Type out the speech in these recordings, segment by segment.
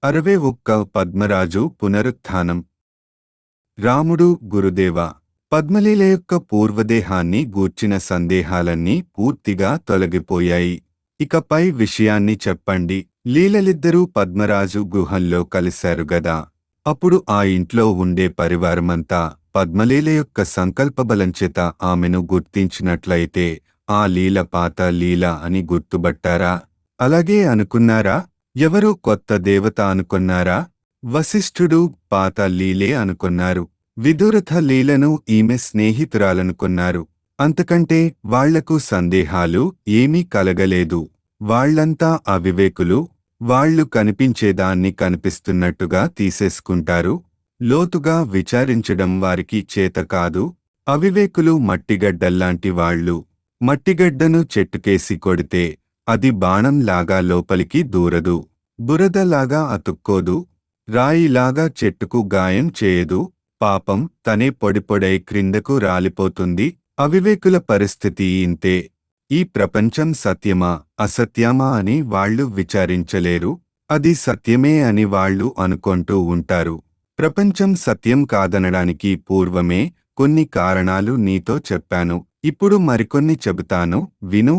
అరవై ఒక్క పద్మరాజు పునరుత్థానం రాముడు గురుదేవ పద్మలీల యొక్క పూర్వదేహాన్ని గూర్చిన సందేహాలన్నీ పూర్తిగా తొలగిపోయాయి ఇకపై విషయాన్ని చెప్పండి లీలలిద్దరూ పద్మరాజు గుహంలో కలిశారు గదా అప్పుడు ఆ ఇంట్లో ఉండే పరివారమంతా పద్మలీల యొక్క సంకల్పబలం చేత ఆమెను గుర్తించినట్లయితే ఆ లీల పాత లీల అని గుర్తుబట్టారా అలాగే అనుకున్నారా ఎవరో కొత్త దేవత అనుకున్నారా వశిష్ఠుడు పాత లీలే అనుకున్నారు విదురథ లీలను ఈమె స్నేహితురాలనుకున్నారు అంతకంటే వాళ్లకు సందేహాలు ఏమీ కలగలేదు వాళ్లంతా అవివేకులు వాళ్ళు కనిపించేదాన్ని కనిపిస్తున్నట్టుగా తీసేసుకుంటారు లోతుగా విచారించడం వారికి చేత కాదు అవివేకులు మట్టిగడ్డల్లాంటి వాళ్ళు మట్టిగడ్డను చెట్టుకేసి కొడితే అది బాణంలాగా లోపలికి దూరదు బురదలాగా అతుక్కోదు రాయిలాగా చెట్టుకు గాయం చేయదు పాపం తనే పొడిపొడై క్రిందకు రాలిపోతుంది అవివేకుల పరిస్థితి ఇంతే ఈ ప్రపంచం సత్యమా అసత్యమా అని వాళ్ళు విచారించలేరు అది సత్యమే అని వాళ్ళు అనుకుంటూ ఉంటారు ప్రపంచం సత్యం కాదనడానికి పూర్వమే కొన్ని కారణాలు నీతో చెప్పాను ఇప్పుడు మరికొన్ని చెబుతాను విను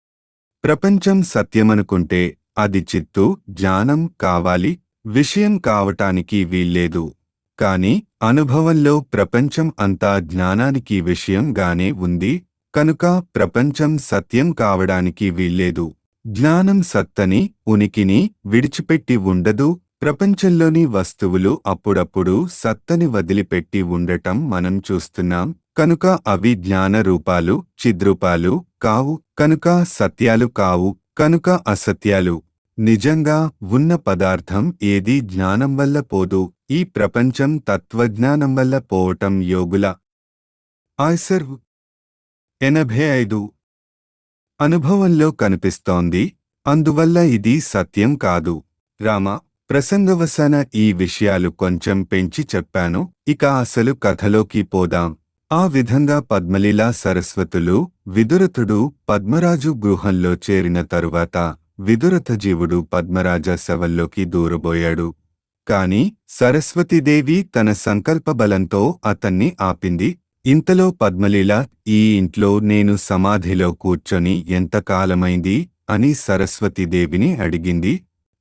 ప్రపంచం సత్యమనుకుంటే అది చిత్తు జ్ఞానం కావాలి విషయం కావటానికి వీల్లేదు కాని అనుభవంలో ప్రపంచం అంతా జ్ఞానానికి విషయంగానే ఉంది కనుక ప్రపంచం సత్యం కావడానికి వీల్లేదు జ్ఞానం సత్తని ఉనికిని విడిచిపెట్టి ఉండదు ప్రపంచంలోని వస్తువులు అప్పుడప్పుడు సత్తని వదిలిపెట్టి ఉండటం మనం చూస్తున్నాం కనుక అవి జ్ఞాన రూపాలు చిద్రూపాలు కావు కనుక సత్యాలు కావు కనుక అసత్యాలు నిజంగా ఉన్న పదార్థం ఏదీ జ్ఞానం వల్ల పోదు ఈ ప్రపంచం తత్వజ్ఞానం వల్ల పోవటం యోగుల ఆయ్సర్ ఎనభై ఐదు అనుభవంలో కనిపిస్తోంది అందువల్ల ఇది సత్యం కాదు రామ ప్రసంగవసాన ఈ విషయాలు కొంచెం పెంచి చెప్పాను ఇక అసలు కథలోకి పోదాం ఆ విధంగా పద్మలీలా సరస్వతులు విదురతుడు పద్మరాజు గృహంలో చేరిన తరువాత విదురత జీవుడు పద్మరాజ శవంలోకి దూరబోయాడు కాని సరస్వతీదేవి తన సంకల్ప బలంతో అతన్ని ఆపింది ఇంతలో పద్మలీల ఈ ఇంట్లో నేను సమాధిలో కూర్చొని ఎంతకాలమైంది అని సరస్వతీదేవిని అడిగింది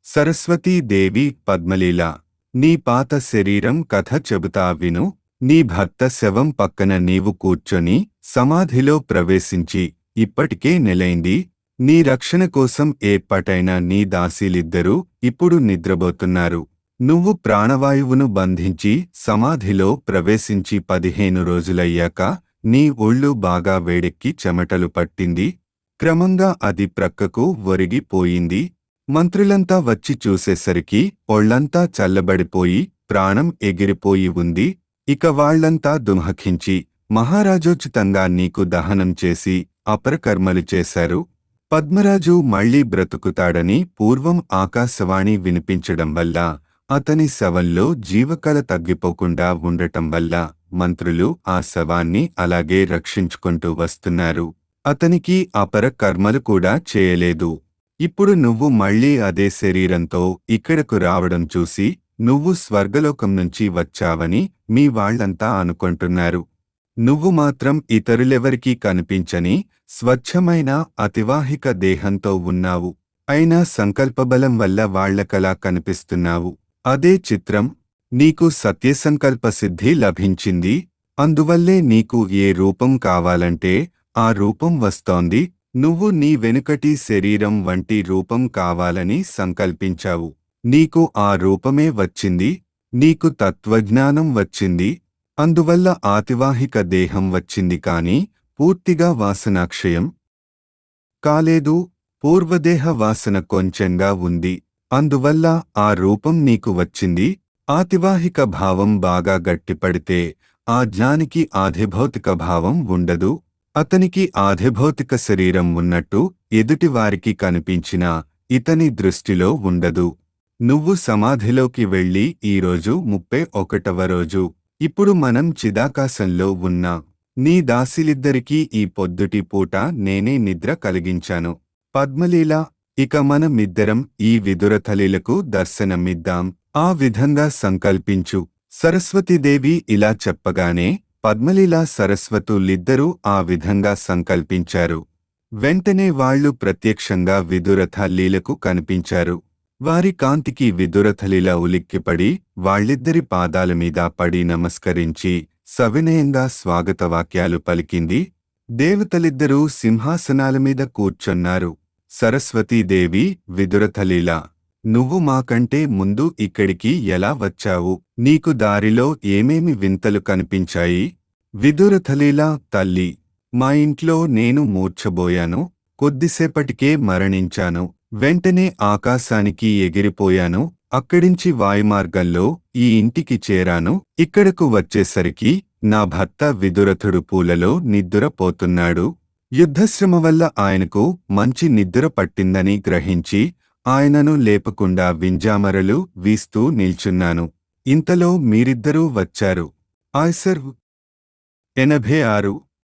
సరస్వతీదేవి పద్మలీల నీ పాత శరీరం కథ చెబుతా విను నీ భర్త శవం పక్కన నీవు కూర్చొని సమాధిలో ప్రవేశించి ఇప్పటికే నెలైంది నీ రక్షణ కోసం ఏర్పాటైన నీ దాసీలిద్దరూ ఇప్పుడు నిద్రబోతున్నారు నువ్వు ప్రాణవాయువును బంధించి సమాధిలో ప్రవేశించి పదిహేను రోజులయ్యాక నీ ఒళ్ళు బాగా వేడెక్కి చెమటలు పట్టింది క్రమంగా అది ప్రక్కకు ఒరిగిపోయింది మంత్రులంతా వచ్చి చూసేసరికి ఒళ్లంతా చల్లబడిపోయి ప్రాణం ఎగిరిపోయి ఉంది ఇక వాళ్లంతా దుమహకించి మహారాజోచితంగా నీకు దహనం చేసి అపరకర్మలు చేశారు పద్మరాజు మళ్లీ బ్రతుకుతాడని పూర్వం ఆకాశవాణి వినిపించడం వల్ల అతని శవంలో జీవకళ తగ్గిపోకుండా ఉండటం వల్ల మంత్రులు ఆ శవాన్ని అలాగే రక్షించుకుంటూ వస్తున్నారు అతనికి అపర కర్మలు కూడా చేయలేదు ఇప్పుడు నువ్వు మళ్ళీ అదే శరీరంతో ఇక్కడకు రావడం చూసి నువ్వు స్వర్గలోకం నుంచి వచ్చావని మీ వాళ్లంతా అనుకుంటున్నారు నువ్వు మాత్రం ఇతరులెవరికీ కనిపించని స్వచ్ఛమైన అతివాహిక దేహంతో ఉన్నావు అయినా సంకల్పబలం వల్ల వాళ్లకలా కనిపిస్తున్నావు అదే చిత్రం నీకు సత్యసంకల్ప సిద్ధి లభించింది అందువల్లే నీకు ఏ రూపం కావాలంటే ఆ రూపం వస్తోంది నువ్వు నీ వెనుకటి శరీరం వంటి రూపం కావాలని సంకల్పించావు నీకు ఆ రూపమే వచ్చింది నీకు తత్వజ్ఞానం వచ్చింది అందువల్ల ఆతివాహిక దేహం వచ్చింది కాని పూర్తిగా వాసనాక్షయం కాలేదు పూర్వదేహ వాసన కొంచెంగా ఉంది అందువల్ల ఆ రూపం నీకు వచ్చింది ఆతివాహిక భావం బాగా గట్టిపడితే ఆ జ్ఞానికి ఆధిభౌతిక భావం ఉండదు అతనికి ఆధిభౌతిక శరీరం ఉన్నట్టు ఎదుటివారికి కనిపించినా ఇతని దృష్టిలో ఉండదు నువ్వు సమాధిలోకి వెళ్ళి ఈరోజు ముప్పై ఒకటవ రోజు ఇప్పుడు మనం చిదాకాశంలో ఉన్నాం నీ దాసిలిద్దరికీ ఈ పొద్దుటి పూట నేనే నిద్ర కలిగించాను పద్మలీల ఇక మనమిద్దరం ఈ విదురథలీలకు దర్శనమిద్దాం ఆ విధంగా సంకల్పించు సరస్వతీదేవి ఇలా చెప్పగానే పద్మలీలా సరస్వతులిద్దరూ ఆ విధంగా సంకల్పించారు వెంటనే వాళ్ళు ప్రత్యక్షంగా విదురథ లీలకు కనిపించారు వారి కాంతికి విదురథలీల ఉలిక్కిపడి వాళ్ళిద్దరి పాదాల మీద పడి నమస్కరించి సవినయంగా స్వాగతవాక్యాలు పలికింది దేవతలిద్దరూ సింహాసనాల మీద కూర్చొన్నారు సరస్వతీదేవి విదురథలీల నువ్వు మాకంటే ముందు ఇక్కడికి ఎలా వచ్చావు నీకు దారిలో ఏమేమి వింతలు కనిపించాయి విదురథలీల తల్లి మా ఇంట్లో నేను మూర్ఛబోయాను కొద్దిసేపటికే మరణించాను వెంటనే ఆకాశానికి ఎగిరిపోయాను అక్కడించి వాయుమార్గంలో ఈ ఇంటికి చేరాను ఇక్కడకు వచ్చేసరికి నా భర్త విదురథుడు పూలలో నిద్దురపోతున్నాడు యుద్ధశ్రమ వల్ల ఆయనకు మంచి నిద్ర పట్టిందని గ్రహించి ఆయనను లేపకుండా వింజామరలు వీస్తూ నిల్చున్నాను ఇంతలో మీరిద్దరూ వచ్చారు ఆయ్సర్ ఎనభై ఆరు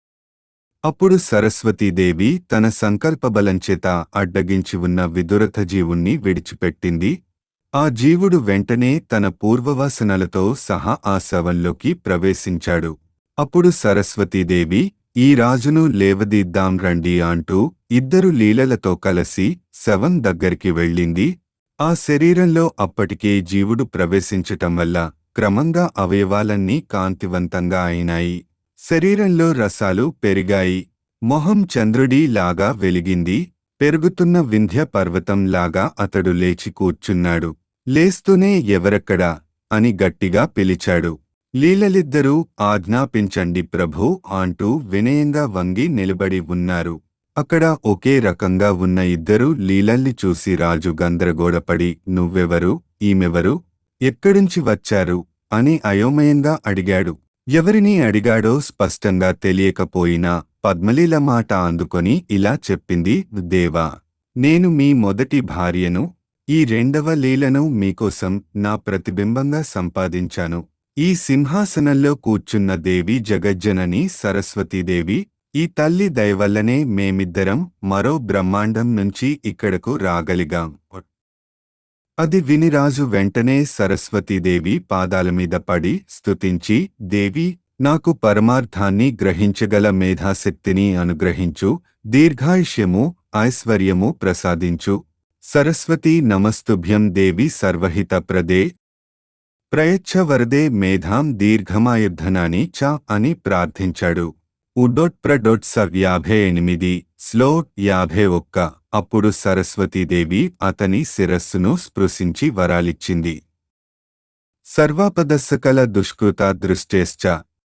అప్పుడు సరస్వతీదేవి తన సంకల్పబలంచేత అడ్డగించి ఉన్న విదురథ జీవుణ్ణి విడిచిపెట్టింది ఆ జీవుడు వెంటనే తన పూర్వవాసనలతో సహా ఆ శవంలోకి ప్రవేశించాడు అప్పుడు సరస్వతీదేవి ఈ రాజును లేవదీద్దాం రండి అంటూ ఇద్దరు లీలలతో కలిసి శవం దగ్గరికి వెళ్ళింది ఆ శరీరంలో అప్పటికే జీవుడు ప్రవేశించటం వల్ల క్రమంగా అవయవాలన్నీ కాంతివంతంగా అయినాయి శరీరంలో రసాలు పెరిగాయి మొహం చంద్రుడి లాగా వెలిగింది పెరుగుతున్న వింధ్య పర్వతం లాగా అతడు లేచి కూర్చున్నాడు లేస్తూనే ఎవరక్కడా అని గట్టిగా పిలిచాడు లీలలిద్దరూ ఆజ్ఞాపించండి ప్రభూ అంటూ వినయంగా వంగి నిలబడి ఉన్నారు అక్కడ ఒకే రకంగా ఉన్న ఇద్దరు లీలల్ని చూసి రాజు గందరగోళపడి నువ్వెవరు ఈమెవరు ఎక్కడుంచి వచ్చారు అని అయోమయంగా అడిగాడు ఎవరిని అడిగాడో స్పష్టంగా తెలియకపోయినా పద్మలీల మాట అందుకొని ఇలా చెప్పింది దేవా నేను మీ మొదటి భార్యను ఈ రెండవ లీలను మీకోసం నా ప్రతిబింబంగా సంపాదించాను ఈ సింహాసనంలో కూర్చున్న దేవి జగజ్జనని సరస్వతీదేవి ఈ తల్లి దయవల్లనే మేమిద్దరం మరో బ్రహ్మాండం నుంచి ఇక్కడకు రాగలిగాం అది విని రాజు వెంటనే సరస్వతీదేవి పాదాలమీద పడి స్తుతించి దేవి నాకు పరమార్థాన్ని గ్రహించగల మేధాశక్తిని అనుగ్రహించు దీర్ఘాయుష్యము ఐశ్వర్యము ప్రసాదించు సరస్వతీ నమస్తుభ్యం దేవి సర్వహిత ప్రదే ప్రయచ్ఛ వరదే మేధాం దీర్ఘమాయుర్ధనాని చ అని ప్రార్థించాడు ఉడొట్ ప్రడొట్ స యాభై ఎనిమిది స్లో యాభై ఒక్క అప్పుడు సరస్వతీదేవి అతని శిరస్సును స్పృశించి వరాలిచ్చింది సర్వాపదస్సకల దుష్కృత దృష్టేశ్చ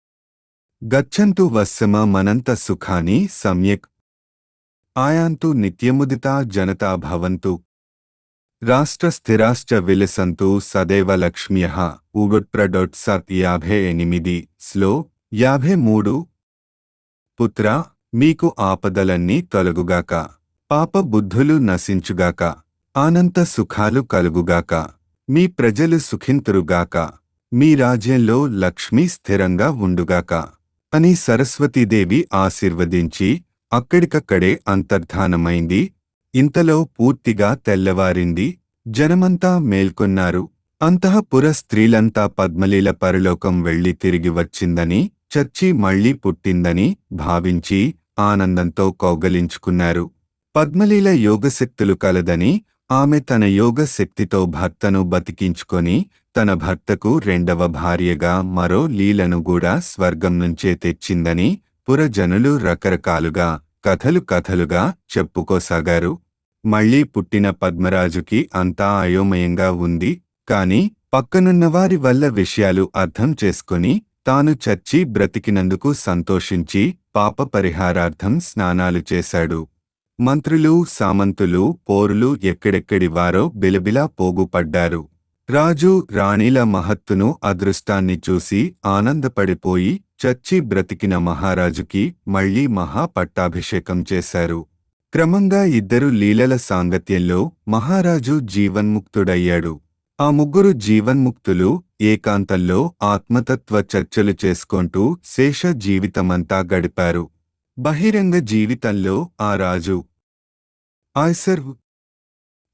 గచ్చంతు వస్సమ మనంత సుఖాని సమ్యక్ ఆయాంతు నిత్యముదితా జనతా భవంతు రాష్ట్రస్థిరాశ్చ విలసంతు సదైవ లక్ష్మ్య ఉగుట్ప్రడొట్ సత్ యాభై ఎనిమిది స్లో యాభై మూడు పుత్రా మీకు ఆపదలన్నీ తొలగుగాక పాప బుద్ధులు నశించుగాక ఆనంత సుఖాలు కలుగుగాక మీ ప్రజలు సుఖింతురుగాక మీ రాజ్యంలో లక్ష్మి స్థిరంగా ఉండుగాక అని సరస్వతీదేవి ఆశీర్వదించి అక్కడికక్కడే అంతర్ధానమైంది ఇంతలో పూర్తిగా తెల్లవారింది జనమంతా మేల్కొన్నారు అంతఃపుర స్త్రీలంతా పద్మలీల పరలోకం వెళ్లి తిరిగి వచ్చిందని చచ్చి మళ్లీ పుట్టిందని భావించి ఆనందంతో కౌగలించుకున్నారు పద్మలీల యోగశక్తులు కలదని ఆమె తన యోగశక్తితో భర్తను బతికించుకొని తన భర్తకు రెండవ భార్యగా మరో లీలను కూడా స్వర్గం నుంచే తెచ్చిందని పురజనులు రకరకాలుగా కథలు కథలుగా చెప్పుకోసాగారు మళ్లీ పుట్టిన పద్మరాజుకి అంతా అయోమయంగా ఉంది కాని పక్కనున్నవారి వల్ల విషయాలు అర్థం చేసుకుని తాను చచ్చి బ్రతికినందుకు సంతోషించి పాప పరిహారార్థం స్నానాలు చేశాడు మంత్రులు సామంతులు పోరులు ఎక్కడెక్కడి వారో బిలబిలా పోగుపడ్డారు రాజు రాణిల మహత్తును అదృష్టాన్ని చూసి ఆనందపడిపోయి చచ్చి బ్రతికిన మహారాజుకి మళ్లీ మహా పట్టాభిషేకం చేశారు క్రమంగా ఇద్దరు లీలల సాంగత్యంలో మహారాజు జీవన్ముక్తుడయ్యాడు ఆ ముగ్గురు జీవన్ముక్తులు ఏకాంతంలో ఆత్మతత్వ చర్చలు చేసుకుంటూ శేష జీవితమంతా గడిపారు బహిరంగ జీవితంలో ఆ రాజు ఆయ్సర్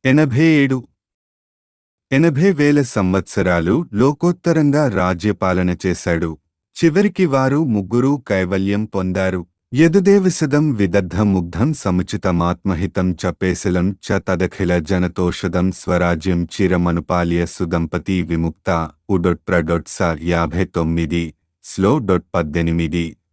ఎనభై ఏడు ఎనభై వేల సంవత్సరాలు లోకోత్తరంగా రాజ్యపాలన చేశాడు చివరికి వారు ముగ్గురు కైవల్యం పొందారు యదుదేవసదం విదగ్ధ ముగ్ధం సముచితమాత్మహితం చ పేసలం చ తదఖిల జనతోషదం స్వరాజ్యం చిరమనుపాల్య సుదంపతి విముక్త ఉడొట్ ప్రడొట్ స యాభై తొమ్మిది స్లో డొట్ పద్దెనిమిది